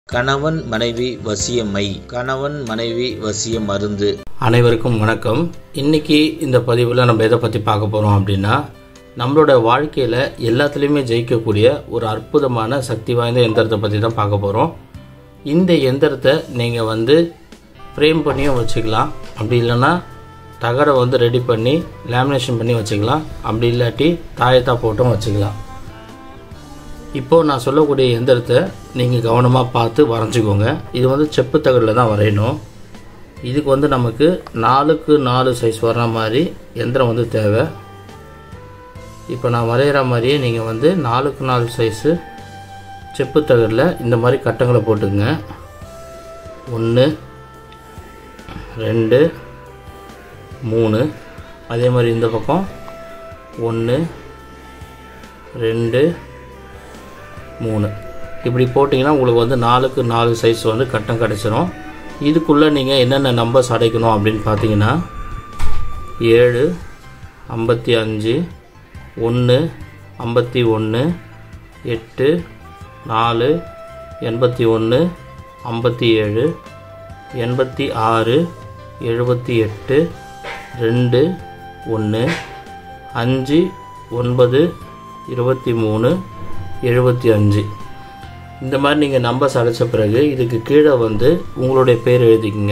கணவன் மனைவி வசியமை கணவன் மனைவி வசிய மருந்து அனைவருக்கும் வணக்கம் இன்னைக்கு இந்த பதிவில் நம்ம எதை பற்றி பார்க்க போகிறோம் அப்படின்னா நம்மளோட வாழ்க்கையில் எல்லாத்துலேயுமே ஜெயிக்கக்கூடிய ஒரு அற்புதமான சக்தி வாய்ந்த எந்திரத்தை பற்றி தான் பார்க்க போகிறோம் இந்த எந்திரத்தை நீங்கள் வந்து ஃப்ரேம் பண்ணியும் வச்சுக்கலாம் அப்படி இல்லைன்னா தகடை வந்து ரெடி பண்ணி லேமினேஷன் பண்ணி வச்சுக்கலாம் அப்படி இல்லாட்டி தாயத்தா போட்டும் வச்சுக்கலாம் இப்போது நான் சொல்லக்கூடிய எந்திரத்தை நீங்கள் கவனமாக பார்த்து வரைஞ்சிக்கோங்க இது வந்து செப்பு தகடில் தான் வரையணும் இதுக்கு வந்து நமக்கு நாலுக்கு நாலு சைஸ் வர்ற மாதிரி எந்திரம் வந்து தேவை இப்போ நான் வரைகிற மாதிரியே நீங்கள் வந்து நாலுக்கு நாலு சைஸு செப்பு தகடில் இந்த மாதிரி கட்டங்களை போட்டுங்க ஒன்று ரெண்டு மூணு அதே மாதிரி இந்த பக்கம் ஒன்று ரெண்டு மூணு இப்படி போட்டிங்கன்னா உங்களுக்கு வந்து நாலுக்கு நாலு சைஸ் வந்து கட்டம் கிடச்சிரும் இதுக்குள்ளே நீங்கள் என்னென்ன நம்பர்ஸ் அடைக்கணும் அப்படின்னு பார்த்தீங்கன்னா ஏழு ஐம்பத்தி அஞ்சு ஒன்று ஐம்பத்தி ஒன்று எட்டு நாலு எண்பத்தி ஒன்று ஐம்பத்தி ஏழு எண்பத்தி ஆறு எழுபத்தி எட்டு ரெண்டு ஒன்று அஞ்சு ஒன்பது இருபத்தி மூணு எழுபத்தி அஞ்சு இந்த மாதிரி நீங்கள் நம்பர்ஸ் அடைச்ச பிறகு இதுக்கு கீழே வந்து உங்களுடைய பேர் எழுதிக்கங்க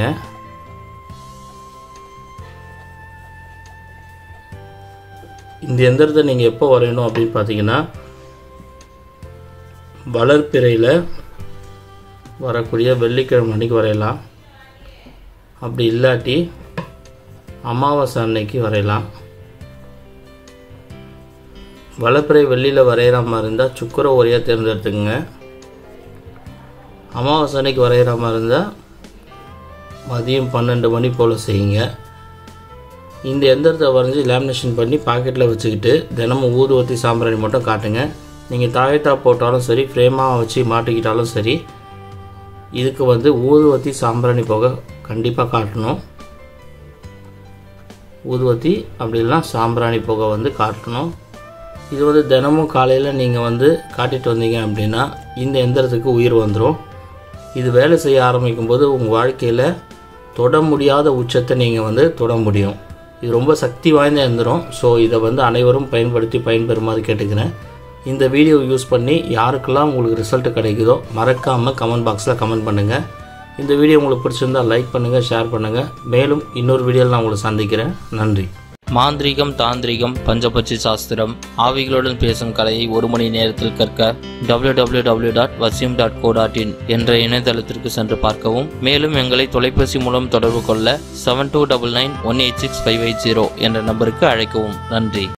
இந்த எந்திரத்தை நீங்கள் எப்போ வரையணும் அப்படின்னு பார்த்தீங்கன்னா வளர்ப்பிறையில் வரக்கூடிய வெள்ளிக்கிழமை அன்னைக்கு வரையலாம் அப்படி இல்லாட்டி அமாவாசை அன்னைக்கு வரையலாம் வளப்பிறை வெள்ளியில் வரைகிற மாதிரி இருந்தால் சுக்கர ஒரையாக தேர்ந்தெடுத்துக்கங்க அமாவாசை அன்னைக்கு வரைகிற மாதிரி இருந்தால் மதியம் பன்னெண்டு மணி போல் செய்யுங்க இந்த எந்திரத்தை வரைஞ்சி லேமினேஷன் பண்ணி பாக்கெட்டில் வச்சுக்கிட்டு தினமும் ஊதுவத்தி சாம்பிராணி மட்டும் காட்டுங்க நீங்கள் தாயத்தா போட்டாலும் சரி ஃப்ரேமாக வச்சு மாட்டிக்கிட்டாலும் சரி இதுக்கு வந்து ஊதுவத்தி சாம்பிராணி போக கண்டிப்பாக காட்டணும் ஊதுவத்தி அப்படி இல்லைனா சாம்பிராணி புகை வந்து காட்டணும் இது வந்து தினமும் காலையில் நீங்கள் வந்து காட்டிட்டு வந்தீங்க அப்படின்னா இந்த எந்திரத்துக்கு உயிர் வந்துடும் இது வேலை செய்ய ஆரம்பிக்கும் போது உங்கள் வாழ்க்கையில் தொட முடியாத உச்சத்தை நீங்கள் வந்து தொட முடியும் இது ரொம்ப சக்தி வாய்ந்த எந்திரம் ஸோ இதை வந்து அனைவரும் பயன்படுத்தி பயன்பெறுமாறு கேட்டுக்கிறேன் இந்த வீடியோ யூஸ் பண்ணி யாருக்கெல்லாம் உங்களுக்கு ரிசல்ட் கிடைக்குதோ மறக்காமல் கமெண்ட் பாக்ஸில் கமெண்ட் பண்ணுங்கள் இந்த வீடியோ உங்களுக்கு பிடிச்சிருந்தா லைக் பண்ணுங்கள் ஷேர் பண்ணுங்கள் மேலும் இன்னொரு வீடியோவில் நான் உங்களை சந்திக்கிறேன் நன்றி மாந்திரீகம் தாந்திரிகம் பஞ்சபட்சி சாஸ்திரம் ஆவிகளுடன் பேசும் கலையை ஒரு மணி நேரத்தில் கற்க W W W dot Vasiyam dot go dot in என்ற இணையதளத்திற்கு சென்று பார்க்கவும் மேலும் எங்களை தொலைபேசி மூலம் தொடர்பு கொள்ள seven two double nine one eight six five eight zero என்ற நம்பருக்கு அழைக்கவும் நன்றி